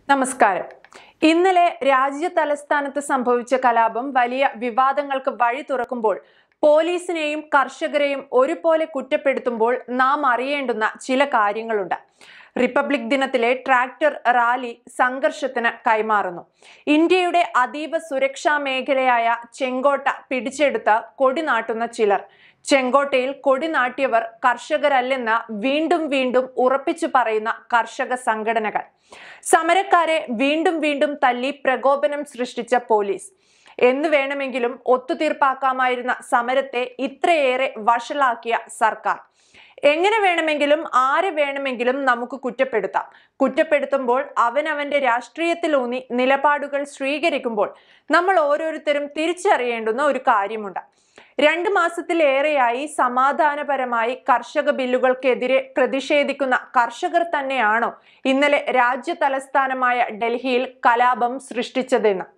നമസ്കാരം ഇന്നലെ രാജ്യ തലസ്ഥാനത്ത് സംഭവിച്ച കലാപം വലിയ വിവാദങ്ങൾക്ക് വഴി തുറക്കുമ്പോൾ പോലീസിനെയും കർഷകരെയും ഒരുപോലെ കുറ്റപ്പെടുത്തുമ്പോൾ നാം അറിയേണ്ടുന്ന ചില കാര്യങ്ങളുണ്ട് റിപ്പബ്ലിക് ദിനത്തിലെ ട്രാക്ടർ റാലി സംഘർഷത്തിന് കൈമാറുന്നു ഇന്ത്യയുടെ അതീവ സുരക്ഷാ മേഖലയായ ചെങ്കോട്ട പിടിച്ചെടുത്ത് കൊടിനാട്ടുന്ന ചിലർ ചെങ്കോട്ടയിൽ കൊടി നാട്ടിയവർ കർഷകരല്ലെന്ന് വീണ്ടും വീണ്ടും ഉറപ്പിച്ചു പറയുന്ന കർഷക സംഘടനകൾ സമരക്കാരെ വീണ്ടും വീണ്ടും തല്ലി പ്രകോപനം സൃഷ്ടിച്ച പോലീസ് എന്ന് വേണമെങ്കിലും ഒത്തുതീർപ്പാക്കാമായിരുന്ന സമരത്തെ ഇത്രയേറെ വഷളാക്കിയ സർക്കാർ എങ്ങനെ വേണമെങ്കിലും ആരെ വേണമെങ്കിലും നമുക്ക് കുറ്റപ്പെടുത്താം കുറ്റപ്പെടുത്തുമ്പോൾ അവനവന്റെ രാഷ്ട്രീയത്തിലൂന്നി നിലപാടുകൾ സ്വീകരിക്കുമ്പോൾ നമ്മൾ ഓരോരുത്തരും തിരിച്ചറിയേണ്ടുന്ന ഒരു കാര്യമുണ്ട് രണ്ട് മാസത്തിലേറെയായി സമാധാനപരമായി കർഷക ബില്ലുകൾക്കെതിരെ പ്രതിഷേധിക്കുന്ന കർഷകർ തന്നെയാണോ ഇന്നലെ രാജ്യ തലസ്ഥാനമായ ഡൽഹിയിൽ കലാപം സൃഷ്ടിച്ചതെന്ന്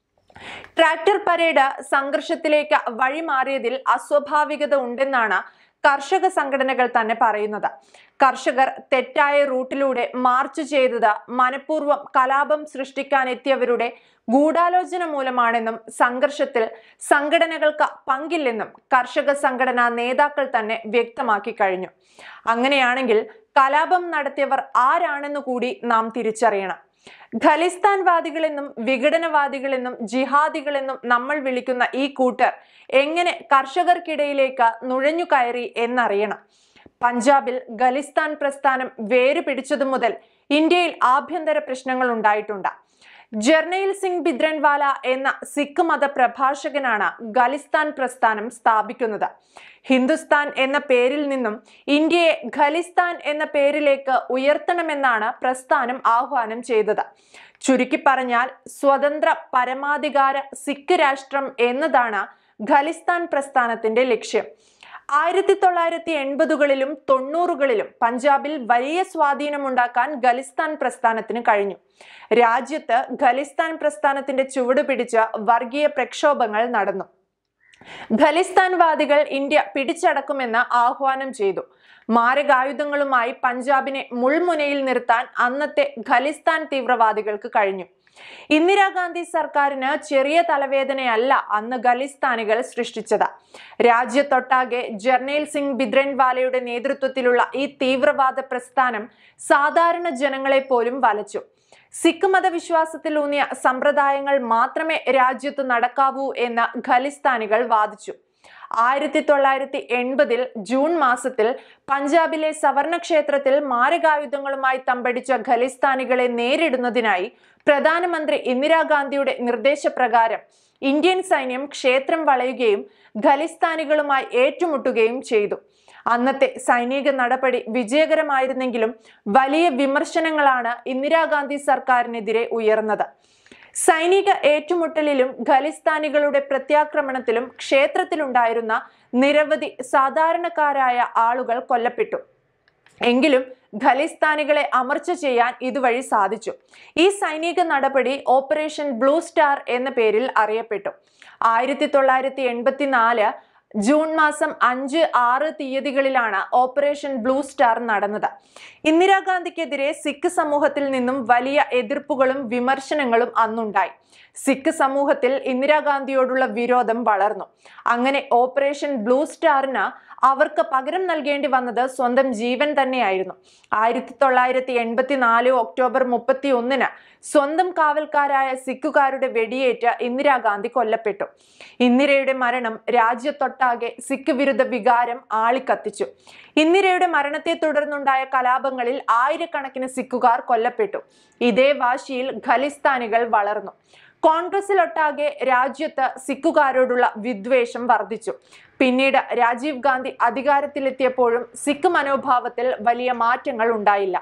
ട്രാക്ടർ പരേഡ് സംഘർഷത്തിലേക്ക് വഴിമാറിയതിൽ അസ്വാഭാവികത ഉണ്ടെന്നാണ് കർഷക സംഘടനകൾ തന്നെ പറയുന്നത് കർഷകർ തെറ്റായ റൂട്ടിലൂടെ മാർച്ച് ചെയ്തത് മനഃപൂർവ്വം കലാപം സൃഷ്ടിക്കാനെത്തിയവരുടെ ഗൂഢാലോചന മൂലമാണെന്നും സംഘർഷത്തിൽ സംഘടനകൾക്ക് പങ്കില്ലെന്നും കർഷക സംഘടനാ നേതാക്കൾ തന്നെ വ്യക്തമാക്കി കഴിഞ്ഞു അങ്ങനെയാണെങ്കിൽ കലാപം നടത്തിയവർ ആരാണെന്ന് കൂടി നാം തിരിച്ചറിയണം ഖലിസ്ഥാൻവാദികളെന്നും വിഘടനവാദികളെന്നും ജിഹാദികളെന്നും നമ്മൾ വിളിക്കുന്ന ഈ കൂട്ടർ എങ്ങനെ കർഷകർക്കിടയിലേക്ക് നുഴഞ്ഞു കയറി എന്നറിയണം പഞ്ചാബിൽ ഖലിസ്ഥാൻ പ്രസ്ഥാനം വേര് പിടിച്ചതു മുതൽ ഇന്ത്യയിൽ ആഭ്യന്തര പ്രശ്നങ്ങൾ ഉണ്ടായിട്ടുണ്ട് ജർണയിൽ സിംഗ് ബിദ്രൻവാല എന്ന സിഖ് മത പ്രഭാഷകനാണ് ഖലിസ്ഥാൻ പ്രസ്ഥാനം സ്ഥാപിക്കുന്നത് ഹിന്ദുസ്ഥാൻ എന്ന പേരിൽ നിന്നും ഇന്ത്യയെ ഖലിസ്ഥാൻ എന്ന പേരിലേക്ക് ഉയർത്തണമെന്നാണ് പ്രസ്ഥാനം ആഹ്വാനം ചെയ്തത് ചുരുക്കി പറഞ്ഞാൽ സ്വതന്ത്ര പരമാധികാര സിഖ് രാഷ്ട്രം എന്നതാണ് ഖലിസ്ഥാൻ പ്രസ്ഥാനത്തിന്റെ ലക്ഷ്യം ആയിരത്തി തൊള്ളായിരത്തി എൺപതുകളിലും തൊണ്ണൂറുകളിലും പഞ്ചാബിൽ വലിയ സ്വാധീനമുണ്ടാക്കാൻ ഖലിസ്ഥാൻ പ്രസ്ഥാനത്തിന് കഴിഞ്ഞു രാജ്യത്ത് ഖലിസ്ഥാൻ പ്രസ്ഥാനത്തിന്റെ ചുവട് പിടിച്ച വർഗീയ പ്രക്ഷോഭങ്ങൾ നടന്നു ഖലിസ്ഥാൻവാദികൾ ഇന്ത്യ പിടിച്ചടക്കുമെന്ന് ആഹ്വാനം ചെയ്തു മാരകായുധങ്ങളുമായി പഞ്ചാബിനെ മുൾമുനയിൽ നിർത്താൻ അന്നത്തെ ഖലിസ്ഥാൻ തീവ്രവാദികൾക്ക് കഴിഞ്ഞു ഇന്ദിരാഗാന്ധി സർക്കാരിന് ചെറിയ തലവേദനയല്ല അന്ന് ഖലിസ്ഥാനികൾ സൃഷ്ടിച്ചത് രാജ്യത്തൊട്ടാകെ ജർണേൽ സിംഗ് ബിദ്രൻവാലയുടെ നേതൃത്വത്തിലുള്ള ഈ തീവ്രവാദ പ്രസ്ഥാനം സാധാരണ ജനങ്ങളെ പോലും വലച്ചു സിഖ് മതവിശ്വാസത്തിലൂന്നിയ സമ്പ്രദായങ്ങൾ മാത്രമേ രാജ്യത്ത് നടക്കാവൂ എന്ന് ഖലിസ്ഥാനികൾ വാദിച്ചു ആയിരത്തി തൊള്ളായിരത്തി എൺപതിൽ ജൂൺ മാസത്തിൽ പഞ്ചാബിലെ സവർണ ക്ഷേത്രത്തിൽ മാരകായുധങ്ങളുമായി തമ്പടിച്ച ഖലിസ്ഥാനികളെ നേരിടുന്നതിനായി പ്രധാനമന്ത്രി ഇന്ദിരാഗാന്ധിയുടെ നിർദ്ദേശപ്രകാരം ഇന്ത്യൻ സൈന്യം ക്ഷേത്രം വളയുകയും ഖലിസ്ഥാനികളുമായി ഏറ്റുമുട്ടുകയും ചെയ്തു അന്നത്തെ സൈനിക നടപടി വിജയകരമായിരുന്നെങ്കിലും വലിയ വിമർശനങ്ങളാണ് ഇന്ദിരാഗാന്ധി സർക്കാരിനെതിരെ ഉയർന്നത് സൈനിക ഏറ്റുമുട്ടലിലും ഖലിസ്ഥാനികളുടെ പ്രത്യാക്രമണത്തിലും ക്ഷേത്രത്തിലുണ്ടായിരുന്ന നിരവധി സാധാരണക്കാരായ ആളുകൾ കൊല്ലപ്പെട്ടു എങ്കിലും ഖലിസ്ഥാനികളെ അമർച്ച ചെയ്യാൻ ഇതുവഴി സാധിച്ചു ഈ സൈനിക നടപടി ഓപ്പറേഷൻ ബ്ലൂ സ്റ്റാർ എന്ന പേരിൽ അറിയപ്പെട്ടു ആയിരത്തി തൊള്ളായിരത്തി എൺപത്തിനാല് ജൂൺ മാസം അഞ്ച് ആറ് തീയതികളിലാണ് ഓപ്പറേഷൻ ബ്ലൂ സ്റ്റാർ നടന്നത് ഇന്ദിരാഗാന്ധിക്കെതിരെ സിഖ് സമൂഹത്തിൽ നിന്നും വലിയ എതിർപ്പുകളും വിമർശനങ്ങളും അന്നുണ്ടായി സിഖ് സമൂഹത്തിൽ ഇന്ദിരാഗാന്ധിയോടുള്ള വിരോധം വളർന്നു അങ്ങനെ ഓപ്പറേഷൻ ബ്ലൂ സ്റ്റാറിന് അവർക്ക് പകരം നൽകേണ്ടി വന്നത് സ്വന്തം ജീവൻ തന്നെയായിരുന്നു ആയിരത്തി തൊള്ളായിരത്തി എൺപത്തിനാല് ഒക്ടോബർ മുപ്പത്തി ഒന്നിന് സ്വന്തം കാവൽക്കാരായ സിഖുകാരുടെ വെടിയേറ്റ് ഇന്ദിരാഗാന്ധി കൊല്ലപ്പെട്ടു ഇന്ദിരയുടെ മരണം രാജ്യത്തൊട്ടാകെ സിഖ് വിരുദ്ധ വികാരം ആളിക്കത്തിച്ചു ഇന്ദിരയുടെ മരണത്തെ തുടർന്നുണ്ടായ കലാപങ്ങളിൽ ആയിരക്കണക്കിന് സിഖുകാർ കൊല്ലപ്പെട്ടു ഇതേ വാശിയിൽ ഖലിസ്ഥാനികൾ വളർന്നു കോൺഗ്രസിലൊട്ടാകെ രാജ്യത്ത് സിഖുകാരോടുള്ള വിദ്വേഷം വർദ്ധിച്ചു പിന്നീട് രാജീവ് ഗാന്ധി അധികാരത്തിലെത്തിയപ്പോഴും സിഖ് മനോഭാവത്തിൽ വലിയ മാറ്റങ്ങൾ ഉണ്ടായില്ല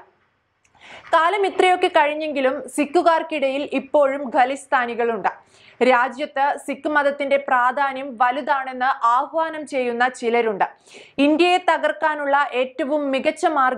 കാലം ഇത്രയൊക്കെ കഴിഞ്ഞെങ്കിലും സിഖുകാർക്കിടയിൽ ഇപ്പോഴും ഖലിസ്ഥാനികളുണ്ട് രാജ്യത്ത് സിഖ് മതത്തിന്റെ പ്രാധാന്യം വലുതാണെന്ന് ആഹ്വാനം ചെയ്യുന്ന ചിലരുണ്ട് ഇന്ത്യയെ തകർക്കാനുള്ള ഏറ്റവും മികച്ച മാർഗം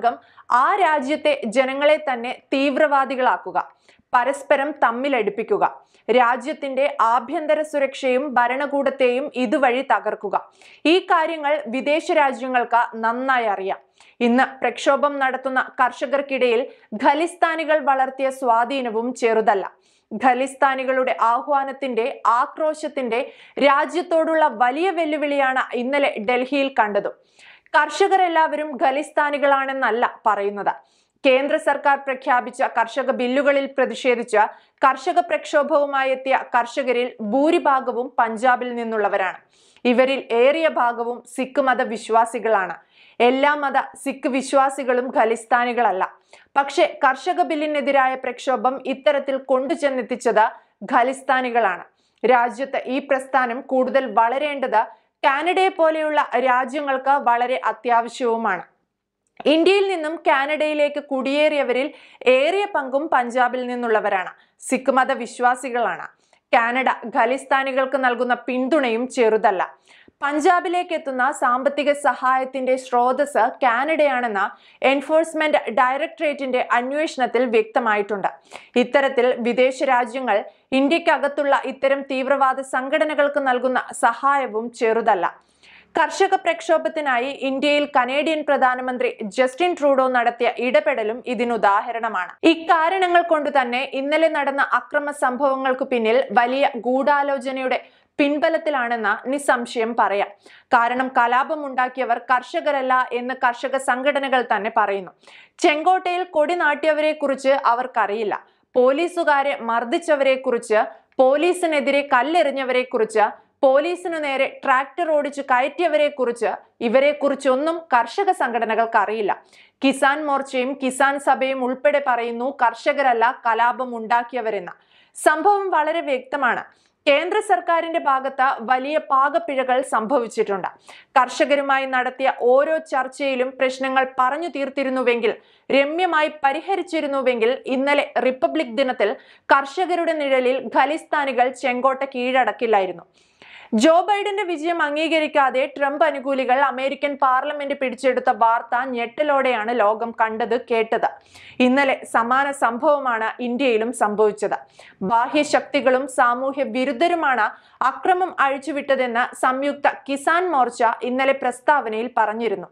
ആ രാജ്യത്തെ ജനങ്ങളെ തന്നെ തീവ്രവാദികളാക്കുക പരസ്പരം തമ്മിലടിപ്പിക്കുക രാജ്യത്തിന്റെ ആഭ്യന്തര സുരക്ഷയും ഭരണകൂടത്തെയും ഇതുവഴി തകർക്കുക ഈ കാര്യങ്ങൾ വിദേശ രാജ്യങ്ങൾക്ക് നന്നായി അറിയാം ഇന്ന് പ്രക്ഷോഭം നടത്തുന്ന കർഷകർക്കിടയിൽ ഖലിസ്ഥാനികൾ വളർത്തിയ സ്വാധീനവും ചെറുതല്ല ഖലിസ്ഥാനികളുടെ ആഹ്വാനത്തിന്റെ ആക്രോശത്തിന്റെ രാജ്യത്തോടുള്ള വലിയ വെല്ലുവിളിയാണ് ഇന്നലെ ഡൽഹിയിൽ കണ്ടതും കർഷകരെല്ലാവരും ഖലിസ്ഥാനികളാണെന്നല്ല പറയുന്നത് കേന്ദ്ര സർക്കാർ പ്രഖ്യാപിച്ച കർഷക ബില്ലുകളിൽ പ്രതിഷേധിച്ച കർഷക പ്രക്ഷോഭവുമായി എത്തിയ കർഷകരിൽ ഭൂരിഭാഗവും പഞ്ചാബിൽ നിന്നുള്ളവരാണ് ഇവരിൽ ഏറിയ ഭാഗവും സിഖ് മത വിശ്വാസികളാണ് എല്ലാ മത സിഖ് വിശ്വാസികളും ഖലിസ്ഥാനികളല്ല പക്ഷെ കർഷക ബില്ലിനെതിരായ പ്രക്ഷോഭം ഇത്തരത്തിൽ കൊണ്ടുചെന്നെത്തിച്ചത് ഖലിസ്ഥാനികളാണ് രാജ്യത്ത് ഈ പ്രസ്ഥാനം കൂടുതൽ വളരേണ്ടത് കാനഡയെ പോലെയുള്ള രാജ്യങ്ങൾക്ക് വളരെ അത്യാവശ്യവുമാണ് ഇന്ത്യയിൽ നിന്നും കാനഡയിലേക്ക് കുടിയേറിയവരിൽ ഏറിയ പങ്കും പഞ്ചാബിൽ നിന്നുള്ളവരാണ് സിഖ് മത വിശ്വാസികളാണ് കാനഡ ഖലിസ്ഥാനികൾക്ക് നൽകുന്ന പിന്തുണയും ചെറുതല്ല പഞ്ചാബിലേക്ക് എത്തുന്ന സാമ്പത്തിക സഹായത്തിന്റെ സ്രോതസ് കാനഡയാണെന്ന എൻഫോഴ്സ്മെന്റ് ഡയറക്ടറേറ്റിന്റെ അന്വേഷണത്തിൽ വ്യക്തമായിട്ടുണ്ട് ഇത്തരത്തിൽ വിദേശ രാജ്യങ്ങൾ ഇന്ത്യക്കകത്തുള്ള ഇത്തരം തീവ്രവാദ സംഘടനകൾക്ക് നൽകുന്ന സഹായവും ചെറുതല്ല കർഷക പ്രക്ഷോഭത്തിനായി ഇന്ത്യയിൽ കനേഡിയൻ പ്രധാനമന്ത്രി ജസ്റ്റിൻ ട്രൂഡോ നടത്തിയ ഇടപെടലും ഇതിനുദാഹരണമാണ് ഇക്കാരണങ്ങൾ കൊണ്ട് തന്നെ ഇന്നലെ നടന്ന അക്രമ സംഭവങ്ങൾക്ക് പിന്നിൽ വലിയ ഗൂഢാലോചനയുടെ പിൻബലത്തിലാണെന്ന് നിസ്സംശയം പറയാം കാരണം കലാപമുണ്ടാക്കിയവർ കർഷകരല്ല എന്ന് കർഷക സംഘടനകൾ തന്നെ പറയുന്നു ചെങ്കോട്ടയിൽ കൊടി നാട്ടിയവരെ കുറിച്ച് അവർക്കറിയില്ല പോലീസുകാരെ മർദ്ദിച്ചവരെ കുറിച്ച് പോലീസിനെതിരെ കല്ലെറിഞ്ഞവരെ കുറിച്ച് പോലീസിനു നേരെ ട്രാക്ടർ ഓടിച്ചു കയറ്റിയവരെ കുറിച്ച് ഇവരെ കുറിച്ചൊന്നും കർഷക സംഘടനകൾക്ക് അറിയില്ല കിസാൻ മോർച്ചയും കിസാൻ സഭയും ഉൾപ്പെടെ പറയുന്നു കർഷകരല്ല കലാപം ഉണ്ടാക്കിയവരെന്ന് സംഭവം വളരെ വ്യക്തമാണ് കേന്ദ്ര സർക്കാരിന്റെ ഭാഗത്ത് വലിയ പാകപ്പിഴകൾ സംഭവിച്ചിട്ടുണ്ട് കർഷകരുമായി നടത്തിയ ഓരോ ചർച്ചയിലും പ്രശ്നങ്ങൾ പറഞ്ഞു തീർത്തിരുന്നുവെങ്കിൽ രമ്യമായി പരിഹരിച്ചിരുന്നുവെങ്കിൽ ഇന്നലെ റിപ്പബ്ലിക് ദിനത്തിൽ കർഷകരുടെ നിഴലിൽ ഖലിസ്ഥാനികൾ ചെങ്കോട്ട കീഴടക്കില്ലായിരുന്നു ജോ ബൈഡന്റെ വിജയം അംഗീകരിക്കാതെ ട്രംപ് അനുകൂലികൾ അമേരിക്കൻ പാർലമെന്റ് പിടിച്ചെടുത്ത വാർത്ത ഞെട്ടലോടെയാണ് ലോകം കണ്ടത് കേട്ടത് ഇന്നലെ സമാന സംഭവമാണ് ഇന്ത്യയിലും സംഭവിച്ചത് ബാഹ്യശക്തികളും സാമൂഹ്യ വിരുദ്ധരുമാണ് അക്രമം അഴിച്ചുവിട്ടതെന്ന് സംയുക്ത കിസാൻ മോർച്ച ഇന്നലെ പ്രസ്താവനയിൽ പറഞ്ഞിരുന്നു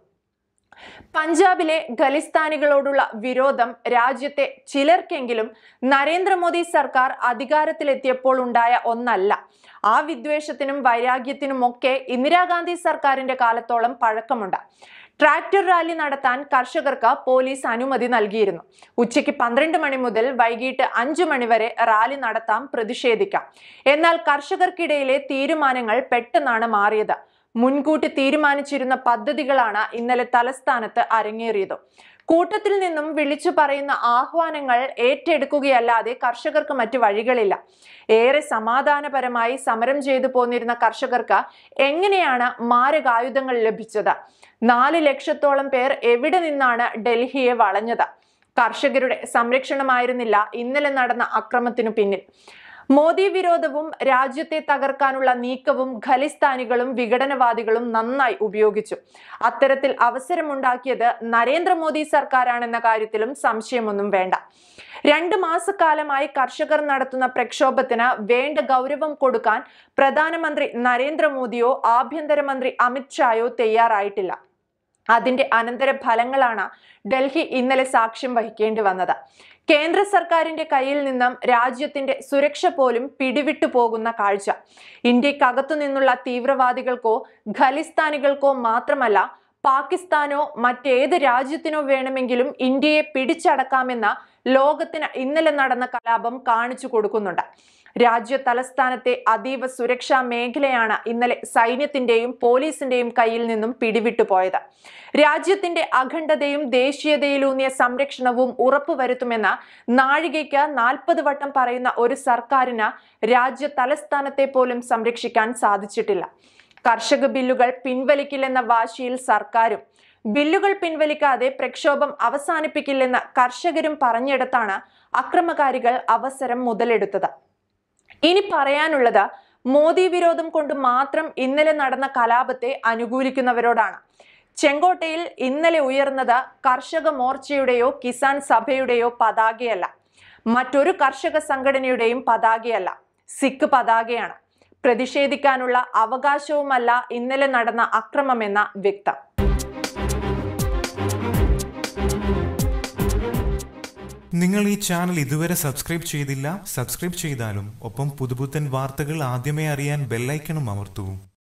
പഞ്ചാബിലെ ഖലിസ്ഥാനികളോടുള്ള വിരോധം രാജ്യത്തെ ചിലർക്കെങ്കിലും നരേന്ദ്രമോദി സർക്കാർ അധികാരത്തിലെത്തിയപ്പോൾ ഉണ്ടായ ഒന്നല്ല ആ വിദ്വേഷത്തിനും വൈരാഗ്യത്തിനുമൊക്കെ ഇന്ദിരാഗാന്ധി സർക്കാരിന്റെ കാലത്തോളം പഴക്കമുണ്ട് ട്രാക്ടർ റാലി നടത്താൻ കർഷകർക്ക് പോലീസ് അനുമതി നൽകിയിരുന്നു ഉച്ചയ്ക്ക് പന്ത്രണ്ട് മണി മുതൽ വൈകിട്ട് അഞ്ചു മണി വരെ റാലി നടത്താം പ്രതിഷേധിക്കാം എന്നാൽ കർഷകർക്കിടയിലെ തീരുമാനങ്ങൾ പെട്ടെന്നാണ് മാറിയത് മുൻകൂട്ടി തീരുമാനിച്ചിരുന്ന പദ്ധതികളാണ് ഇന്നലെ തലസ്ഥാനത്ത് അരങ്ങേറിയത് കൂട്ടത്തിൽ നിന്നും വിളിച്ചു പറയുന്ന ആഹ്വാനങ്ങൾ ഏറ്റെടുക്കുകയല്ലാതെ കർഷകർക്ക് മറ്റു വഴികളില്ല ഏറെ സമാധാനപരമായി സമരം ചെയ്തു പോന്നിരുന്ന കർഷകർക്ക് എങ്ങനെയാണ് മാരകായുധങ്ങൾ ലഭിച്ചത് നാല് ലക്ഷത്തോളം പേർ എവിടെ നിന്നാണ് ഡൽഹിയെ വളഞ്ഞത് കർഷകരുടെ സംരക്ഷണമായിരുന്നില്ല ഇന്നലെ നടന്ന അക്രമത്തിനു പിന്നിൽ മോദി വിരോധവും രാജ്യത്തെ തകർക്കാനുള്ള നീക്കവും ഖലിസ്ഥാനികളും വിഘടനവാദികളും നന്നായി ഉപയോഗിച്ചു അത്തരത്തിൽ അവസരമുണ്ടാക്കിയത് നരേന്ദ്രമോദി സർക്കാരാണെന്ന കാര്യത്തിലും സംശയമൊന്നും വേണ്ട രണ്ട് മാസക്കാലമായി കർഷകർ നടത്തുന്ന പ്രക്ഷോഭത്തിന് വേണ്ട ഗൗരവം കൊടുക്കാൻ പ്രധാനമന്ത്രി നരേന്ദ്രമോദിയോ ആഭ്യന്തരമന്ത്രി അമിത്ഷായോ തയ്യാറായിട്ടില്ല അതിന്റെ അനന്തര ഫലങ്ങളാണ് ഡൽഹി ഇന്നലെ സാക്ഷ്യം വഹിക്കേണ്ടി വന്നത് കേന്ദ്ര സർക്കാരിന്റെ കയ്യിൽ നിന്നും രാജ്യത്തിന്റെ സുരക്ഷ പോലും പിടിവിട്ടു പോകുന്ന കാഴ്ച ഇന്ത്യക്കകത്തു നിന്നുള്ള തീവ്രവാദികൾക്കോ ഖലിസ്ഥാനികൾക്കോ മാത്രമല്ല പാകിസ്ഥാനോ മറ്റേത് രാജ്യത്തിനോ വേണമെങ്കിലും ഇന്ത്യയെ പിടിച്ചടക്കാമെന്ന ലോകത്തിന് ഇന്നലെ നടന്ന കലാപം കാണിച്ചു കൊടുക്കുന്നുണ്ട് രാജ്യ തലസ്ഥാനത്തെ അതീവ സുരക്ഷാ മേഖലയാണ് ഇന്നലെ സൈന്യത്തിന്റെയും പോലീസിന്റെയും കയ്യിൽ നിന്നും പിടിവിട്ടു പോയത് രാജ്യത്തിന്റെ അഖണ്ഡതയും ദേശീയതയിലൂന്നിയ സംരക്ഷണവും ഉറപ്പുവരുത്തുമെന്ന നാഴികയ്ക്ക് നാൽപ്പത് വട്ടം പറയുന്ന ഒരു സർക്കാരിന് രാജ്യ തലസ്ഥാനത്തെ പോലും സംരക്ഷിക്കാൻ സാധിച്ചിട്ടില്ല കർഷക ബില്ലുകൾ പിൻവലിക്കില്ലെന്ന വാശിയിൽ സർക്കാരും ബില്ലുകൾ പിൻവലിക്കാതെ പ്രക്ഷോഭം അവസാനിപ്പിക്കില്ലെന്ന് കർഷകരും പറഞ്ഞിടത്താണ് അക്രമകാരികൾ അവസരം മുതലെടുത്തത് ഇനി പറയാനുള്ളത് മോദി വിരോധം കൊണ്ട് മാത്രം ഇന്നലെ നടന്ന കലാപത്തെ അനുകൂലിക്കുന്നവരോടാണ് ചെങ്കോട്ടയിൽ ഇന്നലെ ഉയർന്നത് കർഷക മോർച്ചയുടെയോ കിസാൻ സഭയുടെയോ പതാകയല്ല മറ്റൊരു കർഷക സംഘടനയുടെയും പതാകയല്ല സിഖ് പതാകയാണ് പ്രതിഷേധിക്കാനുള്ള അവകാശവുമല്ല ഇന്നലെ നടന്ന അക്രമമെന്ന വ്യക്തം നിങ്ങൾ ഈ ചാനൽ ഇതുവരെ സബ്സ്ക്രൈബ് ചെയ്തില്ല സബ്സ്ക്രൈബ് ചെയ്താലും ഒപ്പം പുതുപുത്തൻ വാർത്തകൾ ആദ്യമേ അറിയാൻ ബെല്ലൈക്കണും അമർത്തൂ